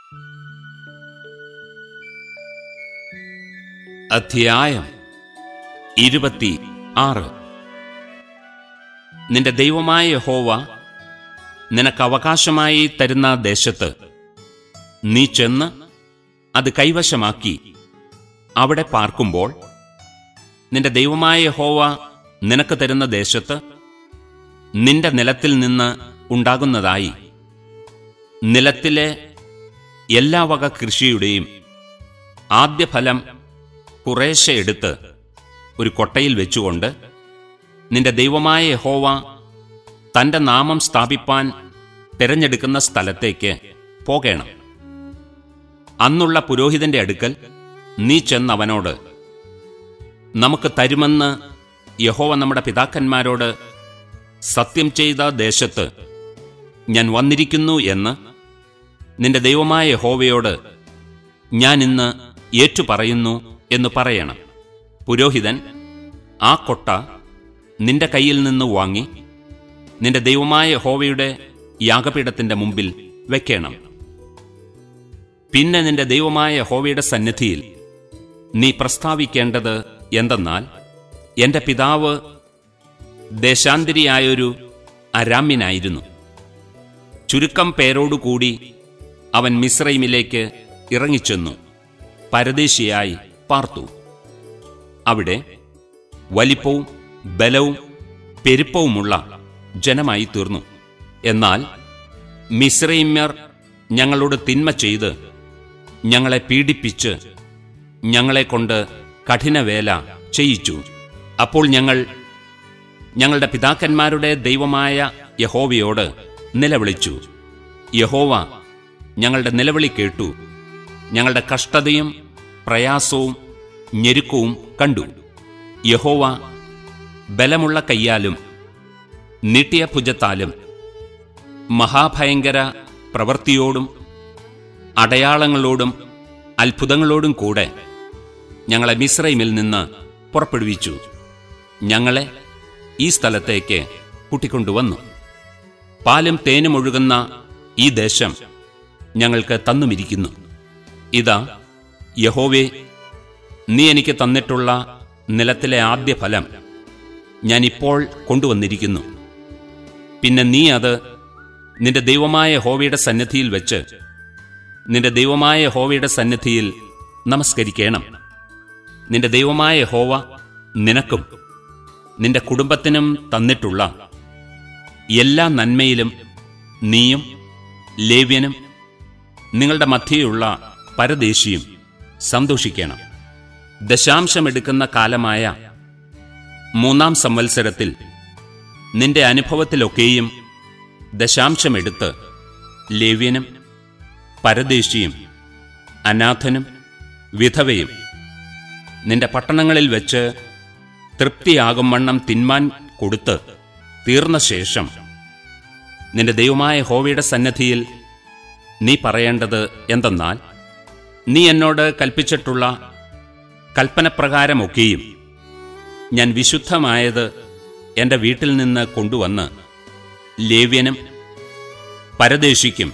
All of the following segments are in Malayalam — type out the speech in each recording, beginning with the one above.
അധ്യായം ഇരുപത്തി ആറ് നിന്റെ ദൈവമായ യഹോവ നിനക്ക് അവകാശമായി തരുന്ന ദേശത്ത് നീ ചെന്ന് അത് കൈവശമാക്കി അവിടെ പാർക്കുമ്പോൾ നിന്റെ ദൈവമായ യഹോവ നിനക്ക് തരുന്ന ദേശത്ത് നിന്റെ നിലത്തിൽ നിന്ന് ഉണ്ടാകുന്നതായി നിലത്തിലെ എല്ലാ വക കൃഷിയുടെയും ആദ്യഫലം കുറേശ്ശെ എടുത്ത് ഒരു കൊട്ടയിൽ വെച്ചുകൊണ്ട് നിന്റെ ദൈവമായ യഹോവ തന്റെ നാമം സ്ഥാപിപ്പാൻ തിരഞ്ഞെടുക്കുന്ന സ്ഥലത്തേക്ക് പോകേണം അന്നുള്ള പുരോഹിതന്റെ അടുക്കൽ നീ ചെന്നവനോട് നമുക്ക് തരുമെന്ന് യഹോവ നമ്മുടെ പിതാക്കന്മാരോട് സത്യം ചെയ്ത ദേശത്ത് ഞാൻ വന്നിരിക്കുന്നു എന്ന് നിന്റെ ദൈവമായ യഹോവയോട് ഞാൻ ഇന്ന് ഏറ്റുപറയുന്നു എന്ന് പറയണം പുരോഹിതൻ ആ കൊട്ട നിന്റെ കയ്യിൽ നിന്ന് വാങ്ങി നിന്റെ ദൈവമായ യഹോവയുടെ യാഗപീഠത്തിന്റെ മുമ്പിൽ വെക്കണം പിന്നെ നിന്റെ ദൈവമായ യഹോവയുടെ സന്നിധിയിൽ നീ പ്രസ്താവിക്കേണ്ടത് എന്തെന്നാൽ എന്റെ പിതാവ് ദേശാന്തരിയായൊരു അരാമ്യനായിരുന്നു ചുരുക്കം പേരോടുകൂടി അവൻ മിശ്രൈമിലേക്ക് ഇറങ്ങിച്ചെന്നു പരദേശിയായി പാർത്തു അവിടെ വലിപ്പവും ബലവും പെരുപ്പവുമുള്ള ജനമായി തീർന്നു എന്നാൽ മിശ്രൈമ്യർ ഞങ്ങളോട് തിന്മ ചെയ്ത് ഞങ്ങളെ പീഡിപ്പിച്ച് ഞങ്ങളെ കൊണ്ട് കഠിനവേല ചെയ്യിച്ചു അപ്പോൾ ഞങ്ങൾ ഞങ്ങളുടെ പിതാക്കന്മാരുടെ ദൈവമായ യഹോവയോട് നിലവിളിച്ചു യഹോവ ഞങ്ങളുടെ നിലവിളി കേട്ടു ഞങ്ങളുടെ കഷ്ടതയും പ്രയാസവും ഞെരുക്കവും കണ്ടു യഹോവ ബലമുള്ള കയ്യാലും നീട്ടിയ ഭുജത്താലും മഹാഭയങ്കര പ്രവൃത്തിയോടും അടയാളങ്ങളോടും അത്ഭുതങ്ങളോടും കൂടെ ഞങ്ങളെ മിശ്രൈമിൽ നിന്ന് പുറപ്പെടുവിച്ചു ഞങ്ങളെ ഈ സ്ഥലത്തേക്ക് കൂട്ടിക്കൊണ്ടുവന്നു പാലും തേനും ഒഴുകുന്ന ഈ ദേശം ഞങ്ങൾക്ക് തന്നുമിരിക്കുന്നു ഇതാ യഹോവേ നീ എനിക്ക് തന്നിട്ടുള്ള നിലത്തിലെ ആദ്യ ഫലം ഞാൻ ഇപ്പോൾ കൊണ്ടുവന്നിരിക്കുന്നു പിന്നെ നീ അത് നിന്റെ ദൈവമായ ഹോവയുടെ സന്നിധിയിൽ വെച്ച് നിന്റെ ദൈവമായ ഹോവയുടെ സന്നിധിയിൽ നമസ്കരിക്കണം നിന്റെ ദൈവമായ ഹോവ നിനക്കും നിന്റെ കുടുംബത്തിനും തന്നിട്ടുള്ള എല്ലാ നന്മയിലും നീയും ലേവ്യനും നിങ്ങളുടെ മധ്യയുള്ള പരദേശിയും സന്തോഷിക്കണം ദശാംശമെടുക്കുന്ന കാലമായ മൂന്നാം സംവത്സരത്തിൽ നിന്റെ അനുഭവത്തിലൊക്കെയും ദശാംശമെടുത്ത് ലേവ്യനും പരദേശിയും അനാഥനും വിധവയും നിന്റെ പട്ടണങ്ങളിൽ വെച്ച് തൃപ്തിയാകും വണ്ണം തിന്മാൻ കൊടുത്ത് തീർന്ന ശേഷം നിന്റെ ദൈവമായ ഹോവയുടെ സന്നദ്ധിയിൽ നീ പറയേണ്ടത് എന്തെന്നാൽ നീ എന്നോട് കൽപ്പിച്ചിട്ടുള്ള കൽപ്പനപ്രകാരമൊക്കെയും ഞാൻ വിശുദ്ധമായത് എൻ്റെ വീട്ടിൽ നിന്ന് കൊണ്ടുവന്ന് ലേവ്യനും പരദേശിക്കും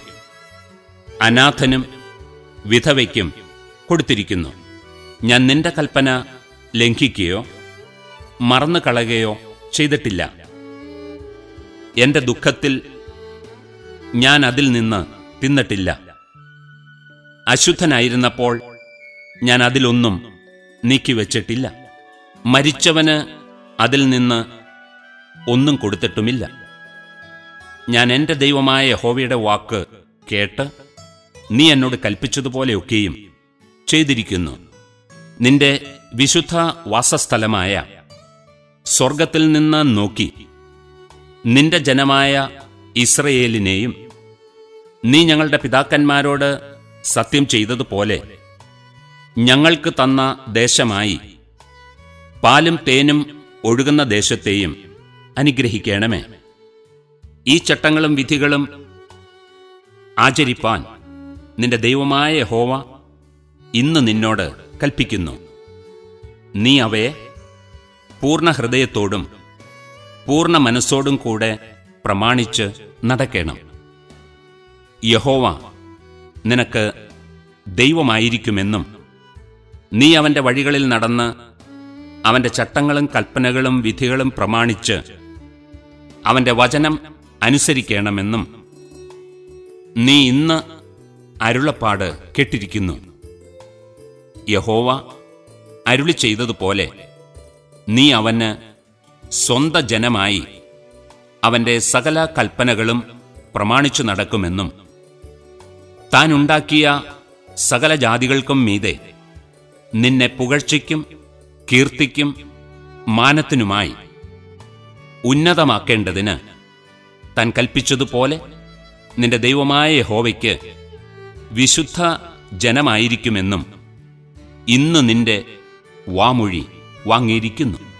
അനാഥനും വിധവയ്ക്കും കൊടുത്തിരിക്കുന്നു ഞാൻ നിന്റെ കൽപ്പന ലംഘിക്കുകയോ മറന്നു കളയുകയോ ചെയ്തിട്ടില്ല എന്റെ ദുഃഖത്തിൽ ഞാൻ അതിൽ നിന്ന് തിന്നിട്ടില്ല അശുദ്ധനായിരുന്നപ്പോൾ ഞാൻ അതിലൊന്നും നീക്കിവെച്ചിട്ടില്ല മരിച്ചവന് അതിൽ നിന്ന് ഒന്നും കൊടുത്തിട്ടുമില്ല ഞാൻ എൻ്റെ ദൈവമായ യഹോവയുടെ വാക്ക് കേട്ട് നീ എന്നോട് കൽപ്പിച്ചതുപോലെയൊക്കെയും ചെയ്തിരിക്കുന്നു നിന്റെ വിശുദ്ധ വാസസ്ഥലമായ സ്വർഗത്തിൽ നിന്ന് നോക്കി നിന്റെ ജനമായ ഇസ്രയേലിനെയും നീ ഞങ്ങളുടെ പിതാക്കന്മാരോട് സത്യം ചെയ്തതുപോലെ ഞങ്ങൾക്ക് തന്ന ദേശമായി പാലും തേനും ഒഴുകുന്ന ദേശത്തെയും അനുഗ്രഹിക്കണമേ ഈ ചട്ടങ്ങളും വിധികളും ആചരിപ്പാൻ നിന്റെ ദൈവമായ യഹോവ ഇന്ന് നിന്നോട് കൽപ്പിക്കുന്നു നീ അവയെ പൂർണ്ണ ഹൃദയത്തോടും പൂർണ്ണ മനസ്സോടും കൂടെ പ്രമാണിച്ച് നടക്കണം യഹോവ നിനക്ക് ദൈവമായിരിക്കുമെന്നും നീ അവന്റെ വഴികളിൽ നടന്ന് അവന്റെ ചട്ടങ്ങളും കൽപ്പനകളും വിധികളും പ്രമാണിച്ച് അവന്റെ വചനം അനുസരിക്കണമെന്നും നീ ഇന്ന് അരുളപ്പാട് കേട്ടിരിക്കുന്നു യഹോവ അരുളി ചെയ്തതുപോലെ നീ അവന് സ്വന്ത ജനമായി അവന്റെ സകല കൽപ്പനകളും പ്രമാണിച്ചു നടക്കുമെന്നും താൻ ഉണ്ടാക്കിയ സകല ജാതികൾക്കും മീതെ നിന്നെ പുകഴ്ചയ്ക്കും കീർത്തിക്കും മാനത്തിനുമായി ഉന്നതമാക്കേണ്ടതിന് താൻ കൽപ്പിച്ചതുപോലെ നിന്റെ ദൈവമായ യഹോവയ്ക്ക് വിശുദ്ധ ജനമായിരിക്കുമെന്നും ഇന്ന് നിന്റെ വാമൊഴി വാങ്ങിയിരിക്കുന്നു